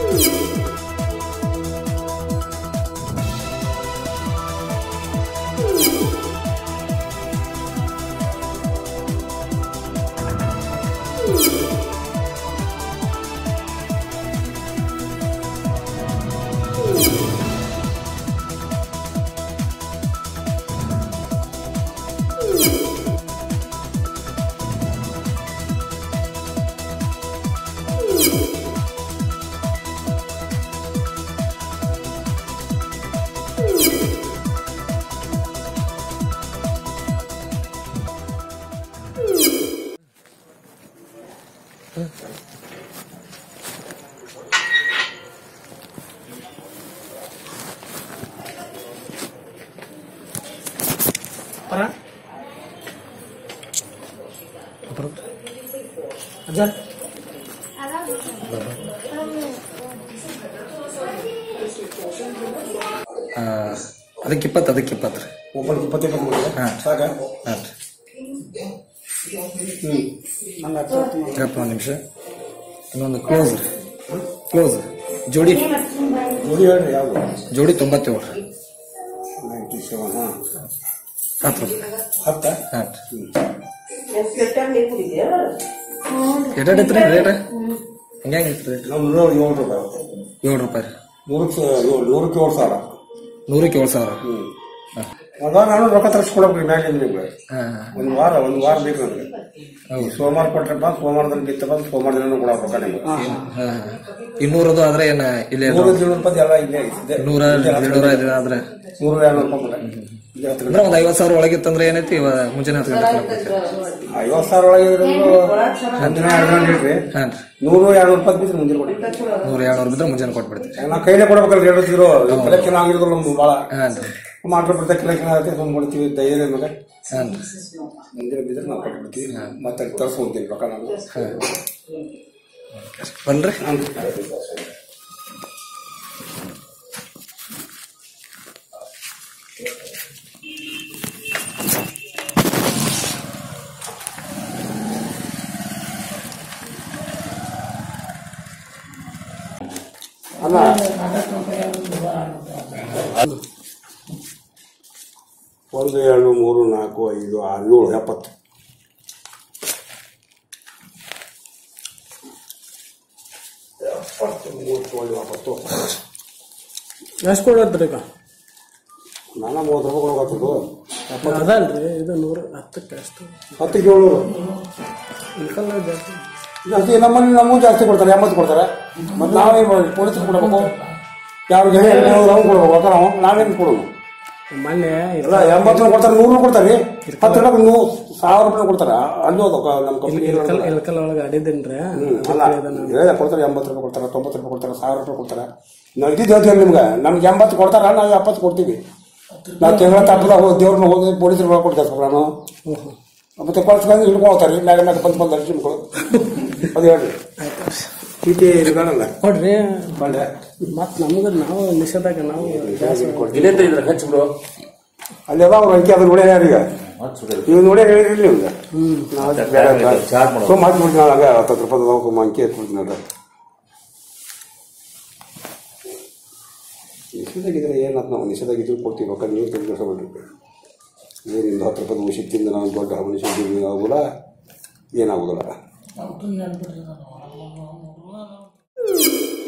ಪರ ಅಜ್ಜ ಆ, ಅದಕ್ಕೆ ಇಪ್ಪತ್ತು ಅದಕ್ಕೆ ಇಪ್ಪತ್ತು ರೀ ಒಬ್ಬರಿಗೆ ಇಪ್ಪತ್ತು ಇಪ್ಪತ್ತು ಮಾಡಿದೆ ಹಾಂ. ಸಾಕ ಹಾಂ ರೀ ಹ್ಞೂ ಹಂಗೆ ಇರಪ್ಪ ಒಂದು ನಿಮಿಷ ಇನ್ನೊಂದು ಕ್ಲೋಸ್ ರೀ ಕ್ಲೋಸ್ ಜೋಡಿ ಜೋಡಿ ಹೇಳ್ರಿ ಯಾವುದು ಜೋಡಿ ತೊಂಬತ್ತೇಳು ರೀ ನೈಂಟಿ ಸೆವೆನ್ ಹಾಂ ಹತ್ತು ರೂಪಾಯಿ ಹತ್ತ ಹಾಂ ರೀ ಎಷ್ಟ್ ಐತ್ರಿ ರೇಟ್ ಹೆಂಗೆ ಐತ್ರಿ ರೇಟ್ ನಮ್ಮ ನೂರ ಏಳು ರೂಪಾಯಿ ಏಳು ರೂಪಾಯಿ ರೀ ನೂರಕ್ಕೆ ಏಳು ನೂರಕ್ಕೆ ಏಳು ಸಾವಿರ ನೂರಕ್ಕೆ ಏಳು ಸಾವಿರ ಹ್ಞೂ ಅವಾಗ ನಾನು ರೊಕ್ಕ ತರಿಸ್ಕೊಡಬೇಕು ಮ್ಯಾಲಿಂದ ನಿಮ್ಗೆ ಹಾಂ ಒಂದು ವಾರ ಒಂದು ವಾರ ಬೇಕು ನನಗೆ ಹೌದು ಸೋಮವಾರ ಕೊಟ್ರಪ್ಪ ಸೋಮವಾರದಲ್ಲಿ ಬಿತ್ತಪ್ಪ ಸೋಮವಾರ ದಿನ ಕೊಡೋ ರೊಕ್ಕ ನಿಮ್ಗೆ ಹಾಂ ಇನ್ನೂರದು ಆದ್ರೆ ಏನ ಇಲ್ಲೇ ನೂರ ಏಳು ರೂಪಾಯಿ ಎಲ್ಲ ಇಲ್ಲೇ ಇದೆ ನೂರ ಎರಡ್ನೂರ ಐದು ಆದ್ರೆ ನೂರ ಎರಡು ರೂಪಾಯಿ ಕೊಡ ಇಲ್ಲೇ ಹತ್ರ ಅಂದ್ರೆ ಒಂದ್ ಐವತ್ ಸಾವಿರ ಒಳಗಿತ್ತಂದ್ರೆ ಏನೈತಿ ಇವಾಗ ಮುಂಜಾನೆ ಹತ್ತು ಗಂಟೆ ಐವತ್ತು ಸಾವಿರ ಒಳಗೆ ಇರೋದು ಒಂದಿನ ಎರಡು ಗಂಟೆ ಇಡ್ರಿ ಹಾಂ ನೂರು ಎರಡು ರೂಪಾಯಿ ಬಿದ್ದು ಮುಂದಿನ ಕೊಡಿ ರೀ ನೂರ ಎರಡ್ನೂರು ಬಿದ್ರೆ ಮುಂಜಾನೆ ಕೊಟ್ಬಿಡ್ತೀವಿ ನಾ ಕೈಲೇ ಕೊಡ್ಬೇಕಲ್ಲ ಹೇಳಿದ್ರು ಕಲೆಕ್ಷನ್ ಆಗಿರೋದು ನಮ್ದು ಭಾಳ ಹಾಂ ರೀ ಮಾಡ್ರೆ ಬಿಡ್ತಾ ಕಲೆಕ್ಷನ್ ಆಗುತ್ತೆ ಸುಮ್ಮನೆ ಕೊಡ್ತೀವಿ ಧೈರ್ಯ ನಮಗೆ ಹಾಂ ರೀ ಮುಂದಿನ ಬಿದ್ದರೆ ನಾವು ಕೊಟ್ಬಿಡ್ತೀವಿ ಮತ್ತೆ ತರಿಸ್ಕೊಂತೀವಿ ರೊಕ್ಕ ನಾವು ಬನ್ರಿ ಅಲ್ಲ ಒಂದು ಎರಡು ಮೂರು ನಾಲ್ಕು ಐದು ಆರು ಏಳು ಎಪ್ಪತ್ತು ಎಪ್ಪತ್ತು ಮೂವತ್ತು ಏಳು ಎಪ್ಪತ್ತು ಎಷ್ಟು ಕೊಡತ್ರಿ ಈಗ ನಾನು ಮೂವತ್ತು ರೂಪಾಯಿ ಕೊಡೋದು ಅದಲ್ರಿ ಇದು ನೂರ ಹತ್ತಕ್ಕೆ ಎಷ್ಟು ಹತ್ತಿಗೆ ಏಳ್ನೂರು ಇಲ್ಕಲ್ಲ ಜಾಸ್ತಿ ಜಾಸ್ತಿ ನಮ್ಮಲ್ಲಿ ನಮಗೂ ಜಾಸ್ತಿ ಕೊಡ್ತಾರೆ ಎಂಬತ್ತು ಕೊಡ್ತಾರೆ ಮತ್ತು ನಾವೇ ಪೊಲೀಸ್ ಕೊಡಬೇಕು ಯಾವ ಜನ ಅವ್ನು ಕೊಡ್ಬೇಕು ರೊಕ್ಕ ನಾವು ನಾವೇನು ಕೊಡೋದು ಮೊನ್ನೆ ಎಲ್ಲ ಎಂಬತ್ತು ಕೊಡ್ತಾರೆ ನೂರು ಕೊಡ್ತಾರೆ ಹತ್ತು ರೂಪಾಯಿ ನೂರು ಸಾವಿರ ರೂಪಾಯಿ ಕೊಡ್ತಾರೆ ಅಲ್ಲಿ ಹೋದ ನಮ್ಮ ಕಂಪನಿ ಇಲ್ಕಲ್ ಇಲ್ಕಲ್ ಒಳಗೆ ಅಡಿದ್ದೀನ್ರಿ ಅಲ್ಲ ಹೇಳಿದ ಕೊಡ್ತಾರೆ ಎಂಬತ್ತು ರೂಪಾಯಿ ಕೊಡ್ತಾರೆ ತೊಂಬತ್ತು ರೂಪಾಯಿ ಕೊಡ್ತಾರೆ ಸಾವಿರ ರೂಪಾಯಿ ಕೊಡ್ತಾರೆ ನಾವು ಇದ್ದಿದ್ದು ಹೇಳ್ತೀವಿ ನಿಮ್ಗೆ ನಮ್ಗೆ ಎಂಬತ್ತು ಕೊಡ್ತಾರ ನಾವು ಎಪ್ಪತ್ತು ಕೊಡ್ತೀವಿ ನಾವು ತಿಂಗಳ ತಪ್ಪದ ಹೋಗಿ ದೇವ್ರನ್ನ ಹೋಗಿ ಪೊಲೀಸರು ಒಳಗೆ ಕೊಡ್ತಾರೆ ಸ್ವಲ್ಪ ನಾನು ಮತ್ತೆ ಕೊಡ್ಸ್ಕೊಂಡು ಹಿಡ್ಕೊಂಡು ಹೋಗ್ತಾರೆ ಮ್ಯಾಗ ಮ್ಯಾಗ ಬಂದು ಬಂದು ಅರ್ಜಿ ಮಕ್ಕಳು ಅದು ಹೇಳ್ರಿ ಚೀಟಿ ಇರಲ್ಲ ಕೊಡ್ರಿ ಬಂಡೆ ಮತ್ ನಮ್ಗ ನಾವು ನಿಷೇಧಾಗ ನಾವು ಇಲ್ಲಿಂದ ಇದ್ರ ಹಚ್ಚಿಬಿಡು ಅಲ್ಲಿ ಅದ ಅವ್ರು ಅಂಕಿ ಅದನ್ನ ನೋಡ್ಯಾರ ಈಗ ನೀವು ನೋಡೇ ಹೇಳಿರಲಿ ನಿಮ್ಗೆ ನಾವು ಬೇಡ ಅಂತ. ಚಾರ್ಜ್ ಮಾಡೋದು. ಸುಮ್ಮ ಹಾಕ್ಬಿಡ್ತೀನಿ ನಾನು ಹಂಗೆ ಹತ್ತತ್ತು ರೂಪಾಯಿ ಅದಾವ, ಸುಮ್ಮ ಅಂಕಿ ಹಾಕ್ಬಿಡ್ತೀನಿ ಅದ ನಿಷೇಧಾಗಿದ್ರೆ ಏನಂತ ನಾವು ನಿಷೇಧಾಗಿದ್ರು ಕೊಡ್ತೀವಿ ರೊಕ್ಕ ನೀವು ತೆಗೆದುಕೊಳ್ಬೇಡ್ರಿ ಏನಿಂದ ಹತ್ತು ರೂಪಾಯಿ ಉಳಿಸಿ ತಿಂದು ನಾವು ದೊಡ್ಡ ಮನುಷ್ಯ ಆಗೋಲ್ಲ ಏನಾಗೋದಿಲ್ಲ